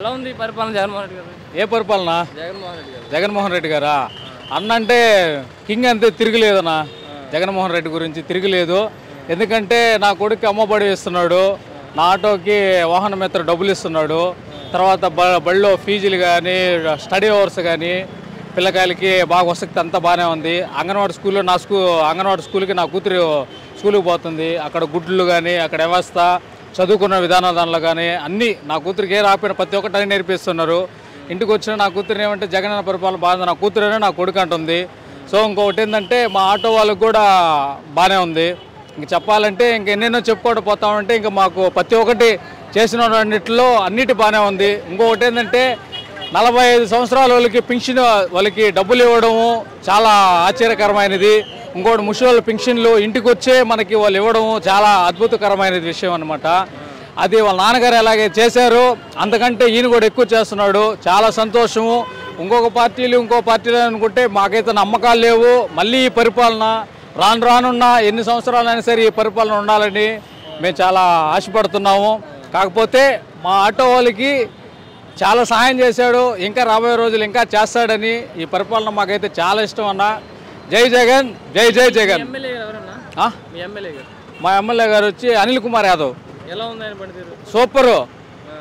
ఎలా ఉంది పరిపాలన జగన్మోహన్ రెడ్డి గారు ఏ పరిపాలన జగన్మోహన్ రెడ్డి గారు జగన్మోహన్ రెడ్డి గారా అన్న అంటే కింగ్ అంతే తిరగలేదన్న జగన్మోహన్ రెడ్డి గురించి తిరగలేదు ఎందుకంటే నా కొడుకు అమ్మబడి ఇస్తున్నాడు నా ఆటోకి వాహన మిత్ర డబ్బులు ఇస్తున్నాడు తర్వాత బ బడిలో ఫీజులు కానీ స్టడీ అవర్స్ కానీ పిల్లకాయలకి బాగా వసతి అంతా బాగానే ఉంది అంగన్వాడీ స్కూల్లో నా స్కూ అంగన్వాడీ స్కూల్కి నా కూతురు స్కూల్కి పోతుంది అక్కడ గుడ్లు కానీ అక్కడ వ్యవస్థ చదువుకున్న విధానాల దానిలో కానీ అన్నీ నా కూతురికి ఏ రాకపోయినా ప్రతి ఒక్కటి నేర్పిస్తున్నారు ఇంటికి వచ్చిన నా కూతురు ఏమంటే జగనన్న పరిపాలన బాగుంది నా కూతురేనే నా కొడుకు అంటుంది సో ఇంకొకటి ఏంటంటే మా ఆటో వాళ్ళకి కూడా బాగానే ఉంది ఇంక చెప్పాలంటే ఇంక ఎన్నెన్నో చెప్పుకోవడం పోతామంటే ఇంకా మాకు ప్రతి ఒక్కటి చేసిన అన్నిటిలో అన్నిటి బాగానే ఉంది ఇంకొకటి ఏంటంటే నలభై ఐదు సంవత్సరాల వాళ్ళకి పింఛన్ వాళ్ళకి డబ్బులు ఇవ్వడము చాలా ఆశ్చర్యకరమైనది ఇంకోటి ముసలి పింఛన్లు ఇంటికి వచ్చే మనకి వాళ్ళు ఇవ్వడం చాలా అద్భుతకరమైన విషయం అనమాట అది వాళ్ళ నాన్నగారు ఎలాగే చేశారు అంతకంటే ఈయన కూడా ఎక్కువ చేస్తున్నాడు చాలా సంతోషము ఇంకొక పార్టీలు ఇంకో పార్టీలు అనుకుంటే మాకైతే నమ్మకాలు లేవు మళ్ళీ ఈ పరిపాలన రాను రానున్న ఎన్ని సంవత్సరాలైనా సరే ఈ పరిపాలన ఉండాలని మేము చాలా ఆశపడుతున్నాము కాకపోతే మా ఆటో వాళ్ళకి చాలా సహాయం చేశాడు ఇంకా రాబోయే రోజులు ఇంకా చేస్తాడని ఈ పరిపాలన మాకైతే చాలా ఇష్టం అన్న జై జగన్ జై జై జగన్ ఎమ్మెల్యే గారు ఎవరన్నా ఆ? మీ ఎమ్మెల్యే గారు మా ఎమ్మెల్యే గారు వచ్చి అనిల్ కుమార్ యాదవ్ ఎలా ఉంది ఆయన పనితీరు సూపరు ఆ.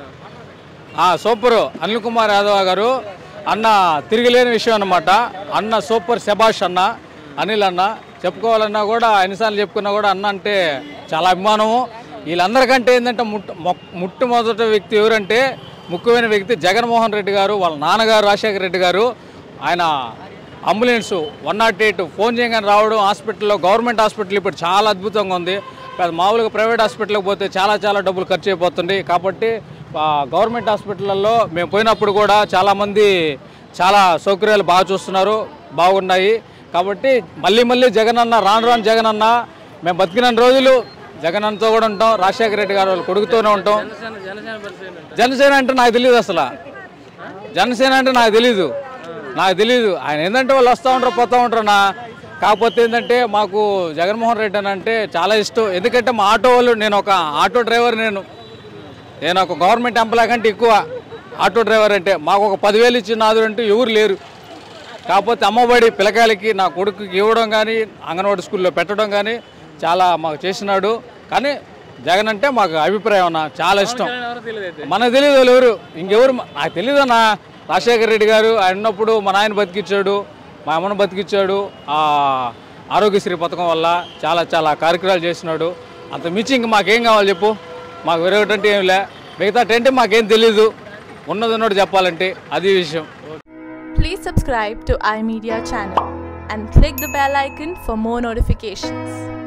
ఆ, సూపరు అనిల్ కుమార్ యాదవ్ గారు అన్న తిరిగిలేని విషయం అన్నమాట అన్న సూపర్ శబాష్ అన్న అనిల్ అన్న చెప్పుకోవాలన్నా కూడా ఎన్నిసార్లు చెప్పుకున్నా కూడా అన్న అంటే చాలా అభిమానము వీళ్ళందరికంటే ఏంటంటే ముట్టు మొ- మొట్టమొదటి వ్యక్తి ఎవరంటే ముఖ్యమైన వ్యక్తి జగన్మోహన్ రెడ్డి గారు వాళ్ళ నాన్నగారు రాజశేఖర రెడ్డి గారు ఆయన ambulance one nought eight phone చేయగానే రావడం హాస్పిటల్లో గవర్నమెంట్ హాస్పిటల్ ఇప్పుడు చాలా అద్భుతంగా ఉంది కాదు మామూలుగా ప్రైవేట్ హాస్పిటల్కి పోతే చాలా చాలా డబ్బులు ఖర్చు అయిపోతుంది కాబట్టి ఆ, గవర్నమెంట్ హాస్పిటల్లో మేము పోయినప్పుడు కూడా చాలామంది చాలా సౌకర్యాలు బాగా చూస్తున్నారు బాగున్నాయి కాబట్టి మళ్ళీ మళ్ళీ జగన్ అన్న రాను రాను జగన్ అన్న మేము బతికిన రోజులు జగన్ అన్నతో కూడా ఉంటాం రాజశేఖర రెడ్డి గారు వాళ్ళ కొడుకుతోనే ఉంటాం జనసేన జనసేన పరిస్థితి ఏంటంటే జనసేన అంటే నాకు తెలియదు అసలు జనసేన అంటే నాకు తెలీదు నాకు తెలీదు ఆయన ఏంటంటే వాళ్ళు వస్తూ ఉంటారు పోతూ ఉంటారు నా కాకపోతే ఏంటంటే మాకు జగన్మోహన్ రెడ్డి అని అంటే చాలా ఇష్టం ఎందుకంటే మా ఆటో వాళ్ళు నేను ఒక ఆటో డ్రైవర్ నేను నేను ఒక గవర్నమెంట్ ఎంప్లాయ్ కంటే ఎక్కువ ఆటో డ్రైవర్ అంటే మాకు ఒక పదివేలు ఇచ్చిన నాదు అంటూ ఎవరు లేరు కాకపోతే అమ్మఒడి పిల్లకాయలకి నా కొడుకుకి ఇవ్వడం కానీ అంగన్వాడీ స్కూల్లో పెట్టడం కానీ చాలా మాకు చేసినాడు కానీ జగన్ అంటే మాకు అభిప్రాయం అన్న చాలా ఇష్టం జగన్ ఎవరో తెలియదు అయితే మనకు తెలియదు వాళ్ళు ఎవరు ఇంకెవరు మ- నాకు తెలియదు అన్న రాజశేఖర రెడ్డి గారు ఆయన ఉన్నప్పుడు మా నాయన బతికిచ్చాడు మా అమ్మను బతికిచ్చాడు ఆ ఆరోగ్యశ్రీ పథకం వల్ల చాలా చాలా కార్యక్రమాలు చేసినాడు అంత మించి ఇంక మాకేం కావాలి చెప్పు మాకు వేరే ఒకటి ఏం లే మిగతా అంటే మాకేం తెలీదు ఉన్నది ఉన్నట్టు చెప్పాలంటే అది విషయం Please subscribe to iMedia channel and click the bell icon for more notifications.